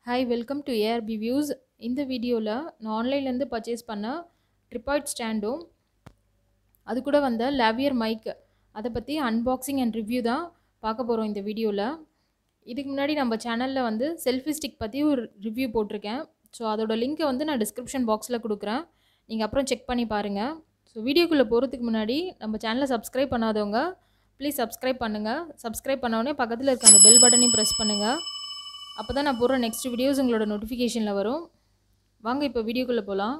hi welcome to ARP views இந்த வீடியோவில் நான் ஆன்லைன்லேருந்து பர்ச்சேஸ் பண்ண ட்ரிபாய்ட் ஸ்டாண்டும் அது கூட வந்த லாவியர் மைக் அதை பற்றி அன்பாக்சிங் அண்ட் ரிவ்யூ தான் பார்க்க போகிறோம் இந்த வீடியோவில் இதுக்கு முன்னாடி நம்ம சேனலில் வந்து செல்ஃபி ஸ்டிக் பற்றி ஒரு ரிவ்யூ போட்டிருக்கேன் ஸோ அதோட லிங்க்கை வந்து நான் டிஸ்கிரிப்ஷன் பாக்ஸில் கொடுக்குறேன் நீங்கள் அப்புறம் செக் பண்ணி பாருங்கள் ஸோ வீடியோக்குள்ளே போகிறதுக்கு முன்னாடி நம்ம சேனலை சப்ஸ்கிரைப் பண்ணாதவங்க ப்ளீஸ் சப்ஸ்கிரைப் பண்ணுங்கள் சப்ஸ்கிரைப் பண்ணோடனே பக்கத்தில் இருக்க அந்த பெல் பட்டனையும் ப்ரெஸ் பண்ணுங்கள் அப்போ தான் நான் போடுற நெக்ஸ்ட் வீடியோஸ் உங்களோட நோட்டிஃபிகேஷனில் வரும் வாங்க இப்போ வீடியோக்குள்ளே போகலாம்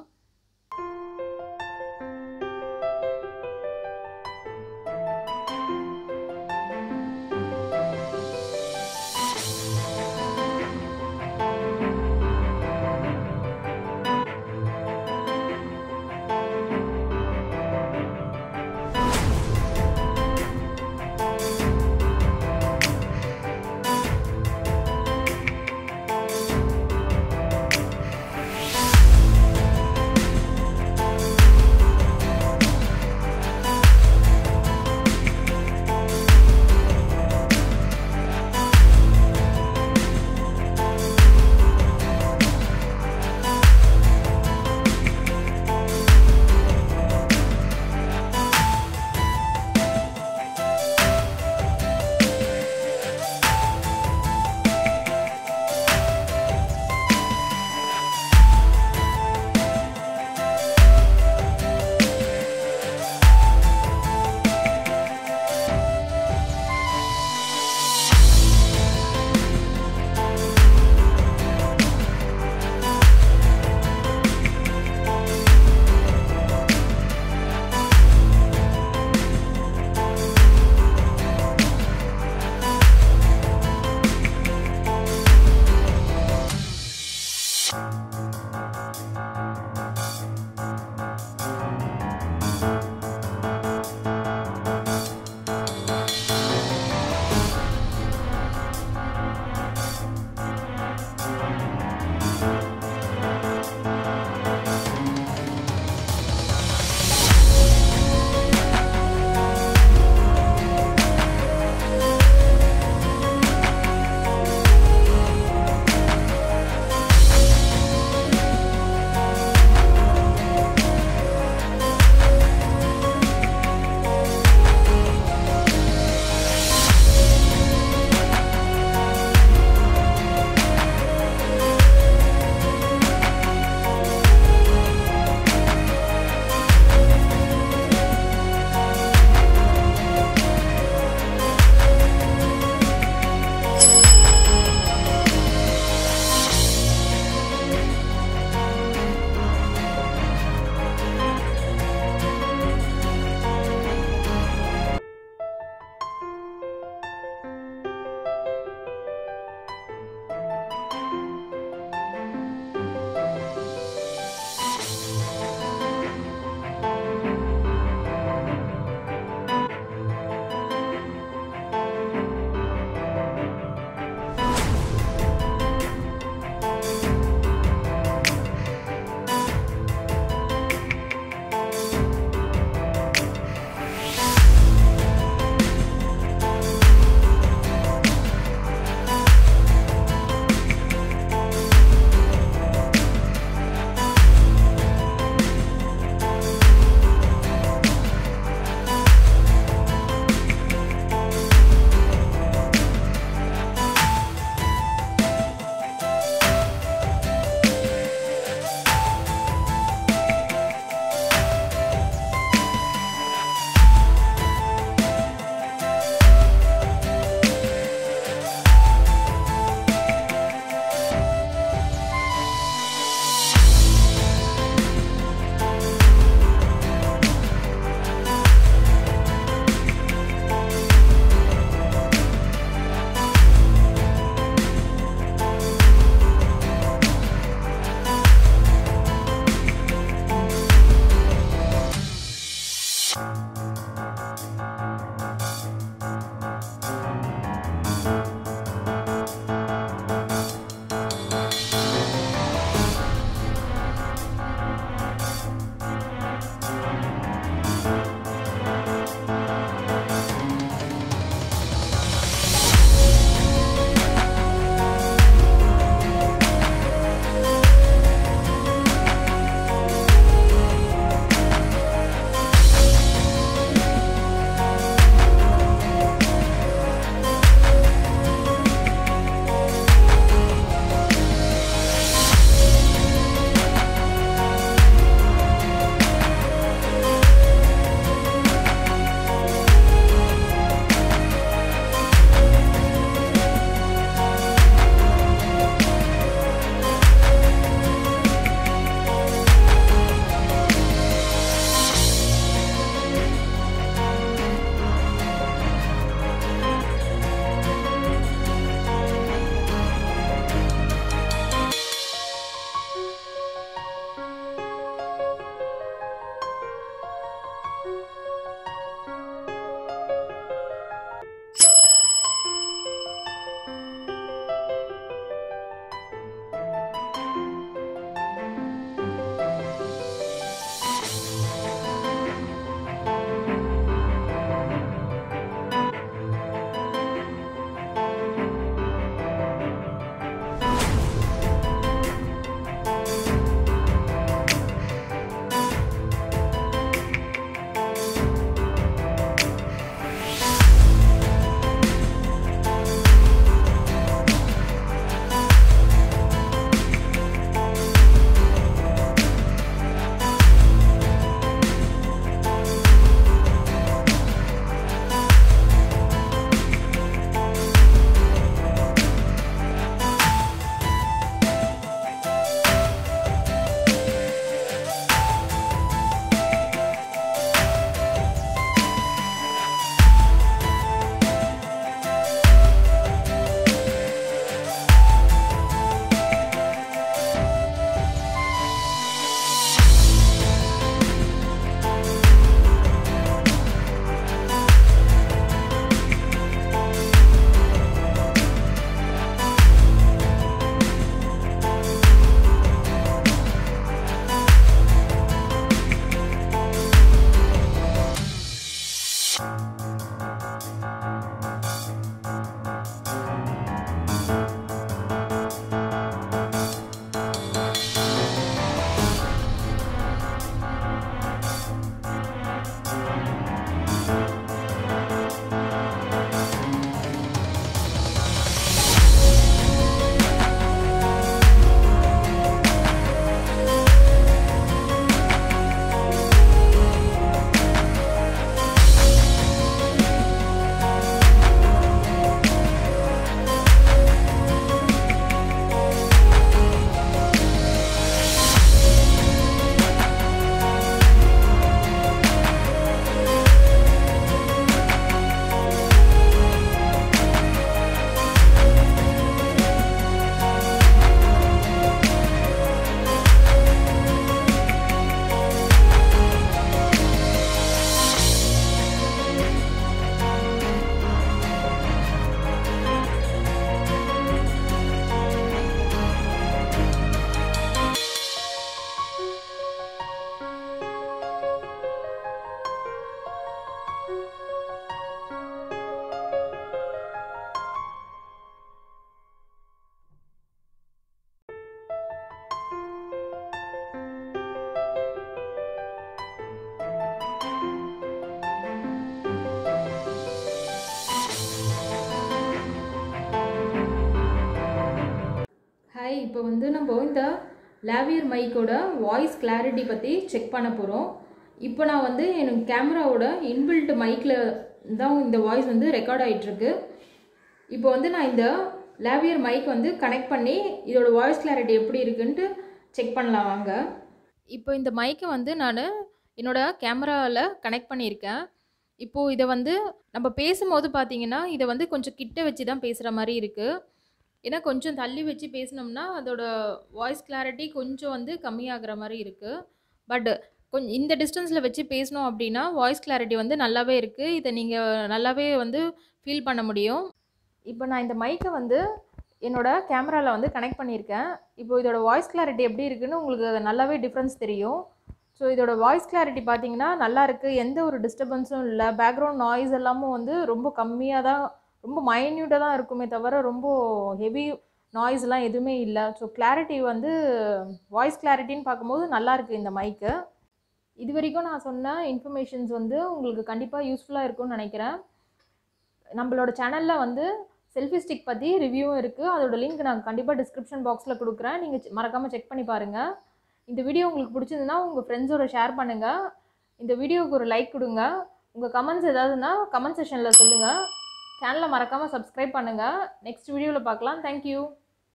ஹாய் இப்போ வந்து நம்ம இந்த லாவியர் மைக்கோட வாய்ஸ் கிளாரிட்டி பற்றி செக் பண்ண போகிறோம் இப்போ நான் வந்து எனக்கு கேமராவோட இன்பில்ட் மைக்கில் தான் இந்த வாய்ஸ் வந்து ரெக்கார்ட் ஆகிட்டுருக்கு இப்போ வந்து நான் இந்த லாவியர் மைக் வந்து கனெக்ட் பண்ணி இதோட வாய்ஸ் கிளாரிட்டி எப்படி இருக்குன்ட்டு செக் பண்ணலாம் வாங்க இப்போ இந்த மைக்கை வந்து நான் என்னோட கேமராவில் கனெக்ட் பண்ணியிருக்கேன் இப்போது இதை வந்து நம்ம பேசும்போது பார்த்தீங்கன்னா இதை வந்து கொஞ்சம் கிட்ட வச்சு தான் பேசுகிற மாதிரி இருக்குது ஏன்னா கொஞ்சம் தள்ளி வச்சு பேசினோம்னா அதோட வாய்ஸ் கிளாரிட்டி கொஞ்சம் வந்து கம்மியாகிற மாதிரி இருக்குது பட் கொஞ்சம் இந்த டிஸ்டன்ஸில் வச்சு பேசினோம் அப்படின்னா வாய்ஸ் கிளாரிட்டி வந்து நல்லாவே இருக்குது இதை நீங்கள் நல்லாவே வந்து ஃபீல் பண்ண முடியும் இப்போ நான் இந்த மைக்கை வந்து என்னோட கேமராவில் வந்து கனெக்ட் பண்ணியிருக்கேன் இப்போ இதோட வாய்ஸ் கிளாரிட்டி எப்படி இருக்குன்னு உங்களுக்கு அது நல்லாவே டிஃப்ரென்ஸ் தெரியும் ஸோ இதோட வாய்ஸ் கிளாரிட்டி பார்த்தீங்கன்னா நல்லா இருக்குது எந்த ஒரு டிஸ்டர்பன்ஸும் இல்லை பேக்ரவுண்ட் நாய்ஸ் எல்லாமும் வந்து ரொம்ப கம்மியாக தான் ரொம்ப மைன்யூட்டாக தான் இருக்குமே தவிர ரொம்ப ஹெவி நாய்ஸ்லாம் எதுவுமே இல்லை ஸோ கிளாரிட்டி வந்து வாய்ஸ் கிளாரிட்டின்னு பார்க்கும்போது நல்லா இருக்குது இந்த மைக்கு இது வரைக்கும் நான் சொன்ன இன்ஃபர்மேஷன்ஸ் வந்து உங்களுக்கு கண்டிப்பாக யூஸ்ஃபுல்லாக இருக்கும்னு நினைக்கிறேன் நம்மளோட சேனலில் வந்து செல்ஃபி ஸ்டிக் பற்றி ரிவ்யூவும் இருக்குது அதோட லிங்க் நான் கண்டிப்பாக டிஸ்கிரிப்ஷன் பாக்ஸில் கொடுக்குறேன் நீங்கள் மறக்காமல் செக் பண்ணி பாருங்கள் இந்த வீடியோ உங்களுக்கு பிடிச்சதுன்னா உங்கள் ஃப்ரெண்ட்ஸோட ஷேர் பண்ணுங்கள் இந்த வீடியோவுக்கு ஒரு லைக் கொடுங்க உங்கள் கமெண்ட்ஸ் ஏதாவதுன்னா கமெண்ட் செஷனில் சொல்லுங்கள் சேனலை மறக்காமல் சப்ஸ்கிரைப் பண்ணுங்கள் நெக்ஸ்ட் வீடியோவில் பார்க்கலாம் தேங்க்யூ